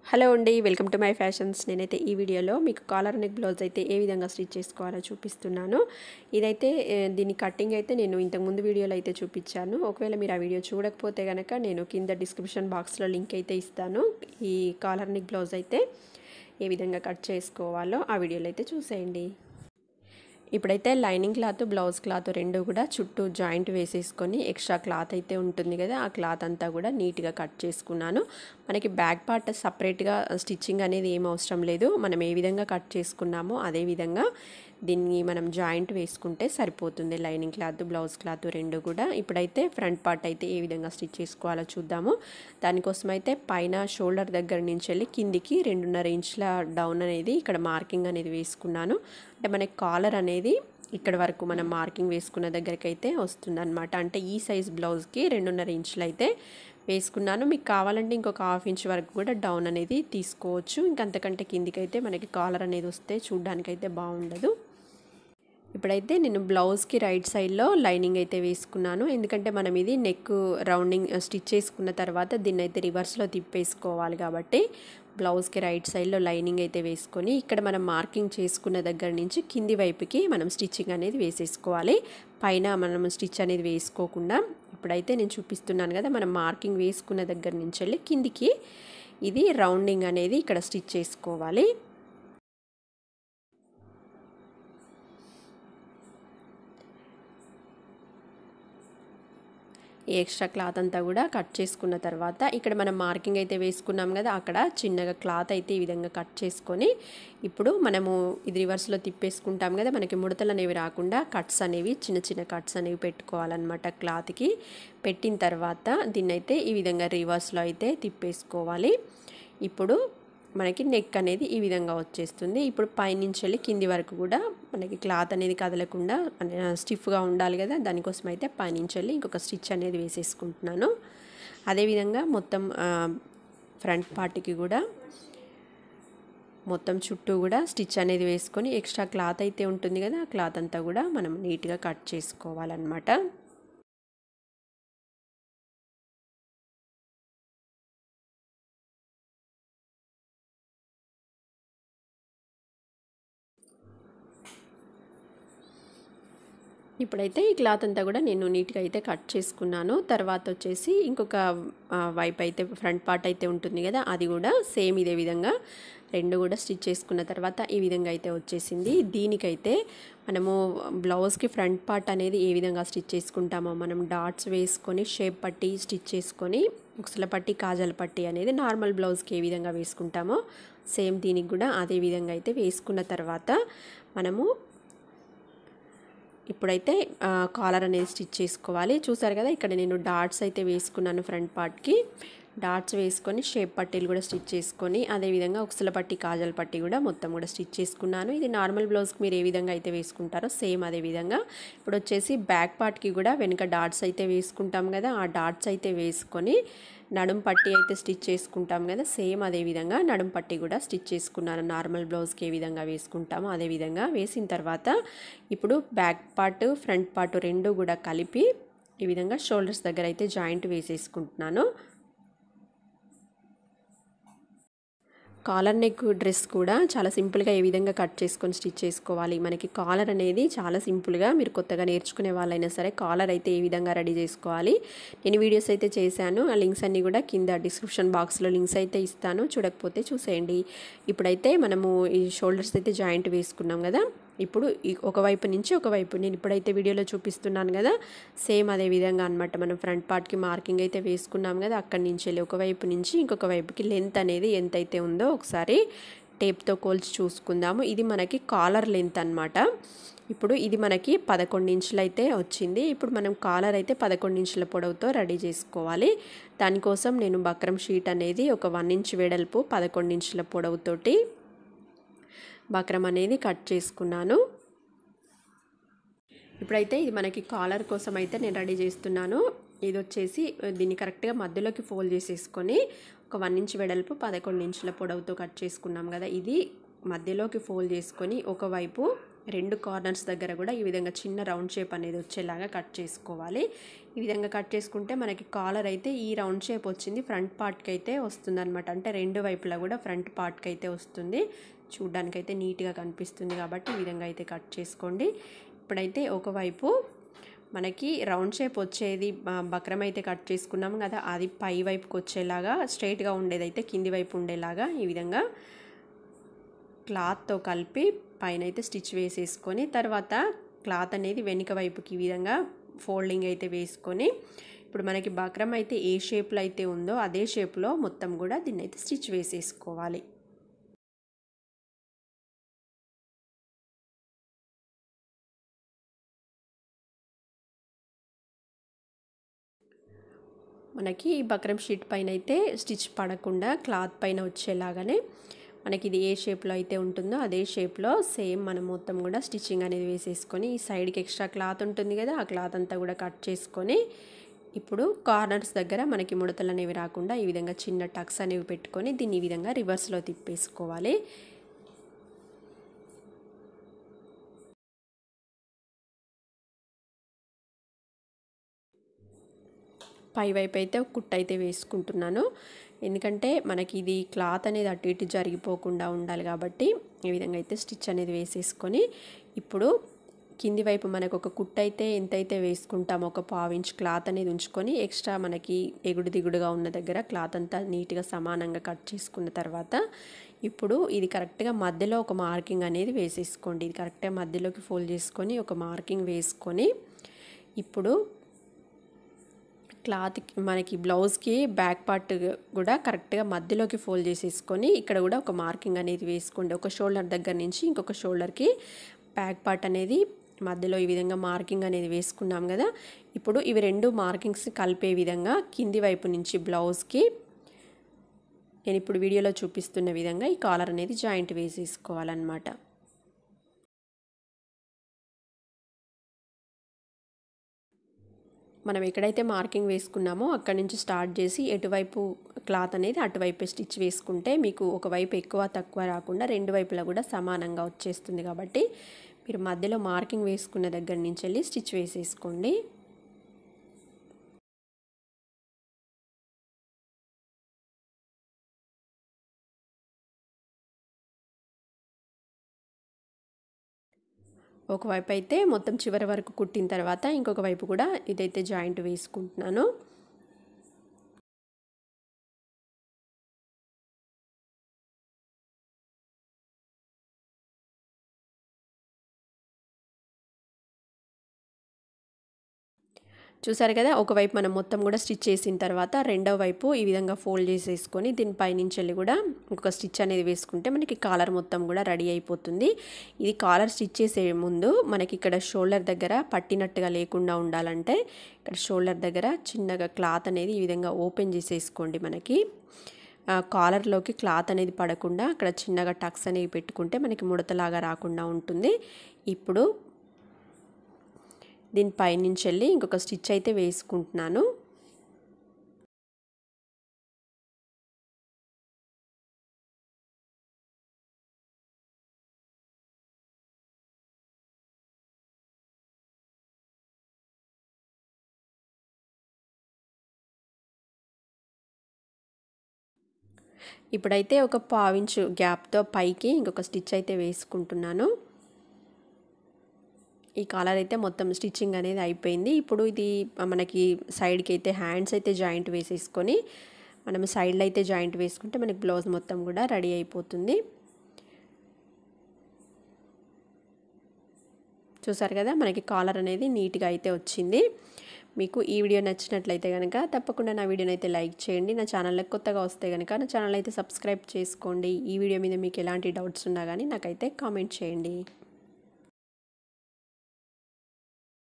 hello అండి welcome to my fashions నేనైతే ఈ వీడియోలో మీకు కాలర్ నెక్ బ్లౌజ్ అయితే ఏ విధంగా స్టిచ్ చేసుకోవాలో చూపిస్తున్నాను ఇదైతే ఏ, దీని కటింగ్ అయితే నేను ఇంతకుముందు వీడియోలో అయితే చూపించాను ఒకవేళ మీరు ఆ వీడియో చూడకపోతే కనుక నేను కింద డిస్క్రిప్షన్ బాక్స్లో లింక్ అయితే ఇస్తాను ఈ కాలర్ నెక్ బ్లౌజ్ అయితే ఏ విధంగా కట్ చేసుకోవాలో ఆ వీడియోలో అయితే చూసేయండి ఇప్పుడైతే లైనింగ్ క్లాత్ బ్లౌజ్ క్లాత్ రెండు కూడా చుట్టూ జాయింట్ వేసేసుకొని ఎక్స్ట్రా క్లాత్ అయితే ఉంటుంది కదా ఆ క్లాత్ అంతా కూడా నీట్గా కట్ చేసుకున్నాను మనకి బ్యాక్ పార్ట్ సపరేట్గా స్టిచ్చింగ్ అనేది ఏం అవసరం లేదు మనం ఏ విధంగా కట్ చేసుకున్నామో అదే విధంగా దీన్ని మనం జాయింట్ వేసుకుంటే సరిపోతుంది లైనింగ్ క్లాత్ బ్లౌజ్ క్లాత్ రెండు కూడా ఇప్పుడైతే ఫ్రంట్ పార్ట్ అయితే ఏ విధంగా స్టిచ్ చేసుకోవాలో చూద్దాము దానికోసం అయితే పైన షోల్డర్ దగ్గర నుంచి వెళ్ళి కిందికి రెండున్నర ఇంచుల డౌన్ అనేది ఇక్కడ మార్కింగ్ అనేది వేసుకున్నాను అంటే మనకి కాలర్ అనేది ఇక్కడ వరకు మనం మార్కింగ్ వేసుకున్న దగ్గరికి అయితే వస్తుంది అనమాట అంటే ఈ సైజ్ బ్లౌజ్కి రెండున్నర ఇంచులు అయితే వేసుకున్నాను మీకు కావాలంటే ఇంకొక హాఫ్ ఇంచ్ వరకు కూడా డౌన్ అనేది తీసుకోవచ్చు ఇంకంతకంటే కిందికి అయితే మనకి కాలర్ అనేది వస్తే చూడ్డానికైతే బాగుండదు ఇప్పుడైతే నేను బ్లౌజ్కి రైట్ సైడ్లో లైనింగ్ అయితే వేసుకున్నాను ఎందుకంటే మనం ఇది నెక్ రౌండింగ్ స్టిచ్ చేసుకున్న తర్వాత దీన్ని అయితే రివర్స్లో తిప్పేసుకోవాలి కాబట్టి బ్లౌజ్కి రైట్ సైడ్లో లైనింగ్ అయితే వేసుకొని ఇక్కడ మనం మార్కింగ్ చేసుకున్న దగ్గర నుంచి కింది వైపుకి మనం స్టిచ్చింగ్ అనేది వేసేసుకోవాలి పైన మనం స్టిచ్ అనేది వేసుకోకుండా ఇప్పుడైతే నేను చూపిస్తున్నాను కదా మనం మార్కింగ్ వేసుకున్న దగ్గర నుంచి వెళ్ళి కిందికి ఇది రౌండింగ్ అనేది ఇక్కడ స్టిచ్ చేసుకోవాలి ఈ ఎక్స్ట్రా క్లాత్ అంతా కూడా కట్ చేసుకున్న తర్వాత ఇక్కడ మనం మార్కింగ్ అయితే వేసుకున్నాం కదా అక్కడ చిన్నగా క్లాత్ అయితే ఈ విధంగా కట్ చేసుకొని ఇప్పుడు మనము ఇది రివర్స్లో తిప్పేసుకుంటాం కదా మనకి ముడతలు అనేవి రాకుండా కట్స్ అనేవి చిన్న చిన్న కట్స్ అనేవి పెట్టుకోవాలన్నమాట క్లాత్కి పెట్టిన తర్వాత దీన్ని అయితే ఈ విధంగా రివర్స్లో అయితే తిప్పేసుకోవాలి ఇప్పుడు మనకి నెక్ అనేది ఈ విధంగా వచ్చేస్తుంది ఇప్పుడు పైనుంచి వెళ్ళి కింది వరకు కూడా మనకి క్లాత్ అనేది కదలకుండా స్టిఫ్గా ఉండాలి కదా దానికోసం అయితే పైనుంచి వెళ్ళి ఇంకొక స్టిచ్ అనేది వేసేసుకుంటున్నాను అదేవిధంగా మొత్తం ఫ్రంట్ పార్ట్కి కూడా మొత్తం చుట్టూ కూడా స్టిచ్ అనేది వేసుకొని ఎక్స్ట్రా క్లాత్ అయితే ఉంటుంది కదా ఆ క్లాత్ అంతా కూడా మనం నీట్గా కట్ చేసుకోవాలన్నమాట ఇప్పుడైతే ఈ క్లాత్ అంతా కూడా నేను నీట్గా అయితే కట్ చేసుకున్నాను తర్వాత వచ్చేసి ఇంకొక వైప్ అయితే ఫ్రంట్ పార్ట్ అయితే ఉంటుంది కదా అది కూడా సేమ్ ఇదే విధంగా రెండు కూడా స్టిచ్ చేసుకున్న తర్వాత ఈ విధంగా అయితే వచ్చేసింది దీనికైతే మనము బ్లౌజ్కి ఫ్రంట్ పార్ట్ అనేది ఏ విధంగా స్టిచ్ చేసుకుంటామో మనం డాట్స్ వేసుకొని షేప్ పట్టి స్టిచ్ చేసుకొని ఉక్సల పట్టి కాజల పట్టి అనేది నార్మల్ బ్లౌజ్కి ఏ విధంగా వేసుకుంటామో సేమ్ దీనికి కూడా అదే విధంగా అయితే వేసుకున్న తర్వాత మనము ఇప్పుడైతే కాలర్ అనేది స్టిచ్ చేసుకోవాలి చూసారు కదా ఇక్కడ నేను డాట్స్ అయితే వేసుకున్నాను ఫ్రంట్ పార్ట్కి డాట్స్ వేసుకొని షేప్ పట్టీలు కూడా స్టిచ్ చేసుకొని అదేవిధంగా ఉక్సల పట్టి కాజల్ పట్టి కూడా మొత్తం కూడా స్టిచ్ చేసుకున్నాను ఇది నార్మల్ బ్లౌజ్కి మీరు ఏ విధంగా అయితే వేసుకుంటారో సేమ్ అదే విధంగా ఇప్పుడు వచ్చేసి బ్యాక్ పార్ట్కి కూడా వెనుక డాట్స్ అయితే వేసుకుంటాం కదా ఆ డాట్స్ అయితే వేసుకొని నడుం పట్టి అయితే స్టిచ్ చేసుకుంటాం కదా సేమ్ అదే విధంగా నడుం పట్టి కూడా స్టిచ్ చేసుకున్నాను నార్మల్ బ్లౌజ్కి ఏ విధంగా వేసుకుంటామో అదే విధంగా వేసిన తర్వాత ఇప్పుడు బ్యాక్ పార్ట్ ఫ్రంట్ పార్ట్ రెండు కూడా కలిపి ఈ విధంగా షోల్డర్స్ దగ్గర అయితే జాయింట్ వేసేసుకుంటున్నాను కాలర్ నెక్ డ్రెస్ కూడా చాలా సింపుల్గా ఏ విధంగా కట్ చేసుకొని స్టిచ్ చేసుకోవాలి మనకి కాలర్ అనేది చాలా సింపుల్గా మీరు కొత్తగా నేర్చుకునే వాళ్ళైనా సరే కాలర్ అయితే ఏ విధంగా రెడీ చేసుకోవాలి నేను వీడియోస్ అయితే చేశాను ఆ లింక్స్ అన్నీ కూడా కింద డిస్క్రిప్షన్ బాక్స్లో లింక్స్ అయితే ఇస్తాను చూడకపోతే చూసేయండి ఇప్పుడైతే మనము ఈ షోల్డర్స్ అయితే జాయింట్ వేసుకున్నాం కదా ఇప్పుడు ఒకవైపు నుంచి ఒకవైపు నేను ఇప్పుడైతే వీడియోలో చూపిస్తున్నాను కదా సేమ్ అదే విధంగా అనమాట మనం ఫ్రంట్ పార్ట్కి మార్కింగ్ అయితే వేసుకున్నాం కదా అక్కడి నుంచి వెళ్ళి ఒకవైపు నుంచి ఇంకొక వైపుకి లెంత్ అనేది ఎంత అయితే ఉందో ఒకసారి టేప్తో కోల్చి చూసుకుందాము ఇది మనకి కాలర్ లెంత్ అనమాట ఇప్పుడు ఇది మనకి పదకొండు ఇంచులు అయితే వచ్చింది ఇప్పుడు మనం కాలర్ అయితే పదకొండు ఇంచుల పొడవుతో రెడీ చేసుకోవాలి దానికోసం నేను బక్రం షీట్ అనేది ఒక వన్ ఇంచ్ వెడల్పు పదకొండు ఇంచుల పొడవుతోటి బక్రం అనేది కట్ చేసుకున్నాను ఇప్పుడైతే ఇది మనకి కాలర్ కోసం అయితే నేను రెడీ చేస్తున్నాను ఇది వచ్చేసి దీన్ని కరెక్ట్గా మధ్యలోకి ఫోల్డ్ చేసేసుకొని ఒక వన్ ఇంచ్ వెడల్పు పదకొండు ఇంచుల పొడవుతో కట్ చేసుకున్నాం కదా ఇది మధ్యలోకి ఫోల్డ్ చేసుకొని ఒకవైపు రెండు కార్నర్స్ దగ్గర కూడా ఈ విధంగా చిన్న రౌండ్ షేప్ అనేది వచ్చేలాగా కట్ చేసుకోవాలి ఈ విధంగా కట్ చేసుకుంటే మనకి కాలర్ అయితే ఈ రౌండ్ షేప్ వచ్చింది ఫ్రంట్ పార్ట్కి అయితే వస్తుంది అనమాట అంటే రెండు వైపులా కూడా ఫ్రంట్ పార్ట్కి అయితే వస్తుంది చూడ్డానికి అయితే నీట్గా కనిపిస్తుంది కాబట్టి ఈ విధంగా అయితే కట్ చేసుకోండి ఇప్పుడైతే ఒకవైపు మనకి రౌండ్ షేప్ వచ్చేది బక్రం అయితే కట్ చేసుకున్నాం కదా అది పై వైపుకి వచ్చేలాగా స్ట్రైట్గా ఉండేదైతే కింది వైపు ఉండేలాగా ఈ విధంగా క్లాత్తో కలిపి పైన అయితే స్టిచ్ వేసేసుకొని తర్వాత క్లాత్ అనేది వెనుక వైపుకి ఈ విధంగా ఫోల్డింగ్ అయితే వేసుకొని ఇప్పుడు మనకి బక్రం అయితే ఏ షేప్లో అయితే ఉందో అదే షేప్లో మొత్తం కూడా దీన్ని అయితే స్టిచ్ వేసేసుకోవాలి మనకి బక్రం షీట్ పైన అయితే స్టిచ్ పడకుండా క్లాత్ పైన వచ్చేలాగానే మనకి ఇది ఏ షేప్లో అయితే ఉంటుందో అదే షేప్లో సేమ్ మనం మొత్తం కూడా స్టిచ్చింగ్ అనేది వేసేసుకొని ఈ సైడ్కి ఎక్స్ట్రా క్లాత్ ఉంటుంది కదా ఆ క్లాత్ అంతా కూడా కట్ చేసుకొని ఇప్పుడు కార్నర్స్ దగ్గర మనకి ముడతలు అనేవి రాకుండా ఈ విధంగా చిన్న టక్స్ అనేవి పెట్టుకొని దీన్ని ఈ విధంగా రివర్స్లో తిప్పేసుకోవాలి పై వైపు అయితే ఒక కుట్ట అయితే వేసుకుంటున్నాను ఎందుకంటే మనకి ఇది క్లాత్ అనేది అటు ఇటు జరిగిపోకుండా ఉండాలి కాబట్టి ఈ విధంగా అయితే స్టిచ్ అనేది వేసేసుకొని ఇప్పుడు కింది వైపు మనకు ఒక కుట్ట అయితే ఎంతైతే వేసుకుంటామో ఒక పావించ్ క్లాత్ అనేది ఉంచుకొని ఎక్స్ట్రా మనకి ఎగుడు దిగుడుగా ఉన్న దగ్గర క్లాత్ అంతా నీట్గా సమానంగా కట్ చేసుకున్న తర్వాత ఇప్పుడు ఇది కరెక్ట్గా మధ్యలో ఒక మార్కింగ్ అనేది వేసేసుకోండి ఇది కరెక్ట్గా మధ్యలోకి ఫోల్డ్ చేసుకొని ఒక మార్కింగ్ వేసుకొని ఇప్పుడు క్లాత్ మనకి బ్లౌజ్కి బ్యాక్ పార్ట్ కూడా కరెక్ట్గా మధ్యలోకి ఫోల్డ్ చేసేసుకొని ఇక్కడ కూడా ఒక మార్కింగ్ అనేది వేసుకోండి ఒక షోల్డర్ దగ్గర నుంచి ఇంకొక షోల్డర్కి బ్యాక్ పార్ట్ అనేది మధ్యలో ఈ విధంగా మార్కింగ్ అనేది వేసుకున్నాం కదా ఇప్పుడు ఇవి రెండు మార్కింగ్స్ కలిపే విధంగా కింది వైపు నుంచి బ్లౌజ్కి నేను ఇప్పుడు వీడియోలో చూపిస్తున్న విధంగా ఈ కాలర్ అనేది జాయింట్ వేసేసుకోవాలన్నమాట మనం ఎక్కడైతే మార్కింగ్ వేసుకున్నామో అక్కడి నుంచి స్టార్ట్ చేసి ఎటువైపు క్లాత్ అనేది అటువైపు స్టిచ్ వేసుకుంటే మీకు ఒకవైపు ఎక్కువ తక్కువ రాకుండా రెండు వైపులా కూడా సమానంగా వచ్చేస్తుంది కాబట్టి మీరు మధ్యలో మార్కింగ్ వేసుకున్న దగ్గర నుంచి వెళ్ళి స్టిచ్ వేసేసుకోండి ఒకవైపు అయితే మొత్తం చివరి వరకు కుట్టిన తర్వాత ఇంకొక వైపు కూడా ఇదైతే జాయింట్ వేసుకుంటున్నాను చూసారు కదా ఒకవైపు మనం మొత్తం కూడా స్టిచ్ చేసిన తర్వాత రెండవ వైపు ఈ విధంగా ఫోల్డ్ చేసేసుకొని దీనిపై నుంచి వెళ్ళి కూడా ఒక స్టిచ్ అనేది వేసుకుంటే మనకి కాలర్ మొత్తం కూడా రెడీ అయిపోతుంది ఇది కాలర్ స్టిచ్ చేసే ముందు మనకి ఇక్కడ షోల్డర్ దగ్గర పట్టినట్టుగా లేకుండా ఉండాలంటే ఇక్కడ షోల్డర్ దగ్గర చిన్నగా క్లాత్ అనేది ఈ విధంగా ఓపెన్ చేసేసుకోండి మనకి కాలర్లోకి క్లాత్ అనేది పడకుండా అక్కడ చిన్నగా టక్స్ అనేవి పెట్టుకుంటే మనకి ముడతలాగా రాకుండా ఉంటుంది ఇప్పుడు దీనిపై నుంచి వెళ్ళి ఇంకొక స్టిచ్ అయితే వేసుకుంటున్నాను ఇప్పుడైతే ఒక పావించు గ్యాప్తో పైకి ఇంకొక స్టిచ్ అయితే వేసుకుంటున్నాను ఈ కాలర్ అయితే మొత్తం స్టిచ్చింగ్ అనేది అయిపోయింది ఇప్పుడు ఇది మనకి సైడ్కి అయితే హ్యాండ్స్ అయితే జాయింట్ వేసేసుకొని మనం సైడ్లో అయితే జాయింట్ వేసుకుంటే మనకి బ్లౌజ్ మొత్తం కూడా రెడీ అయిపోతుంది చూసారు కదా మనకి కాలర్ అనేది నీట్గా అయితే వచ్చింది మీకు ఈ వీడియో నచ్చినట్లయితే కనుక తప్పకుండా నా వీడియోని అయితే లైక్ చేయండి నా ఛానల్కి కొత్తగా వస్తే కనుక నా ఛానల్ అయితే సబ్స్క్రైబ్ చేసుకోండి ఈ వీడియో మీద మీకు ఎలాంటి డౌట్స్ ఉన్నా కానీ నాకైతే కామెంట్ చేయండి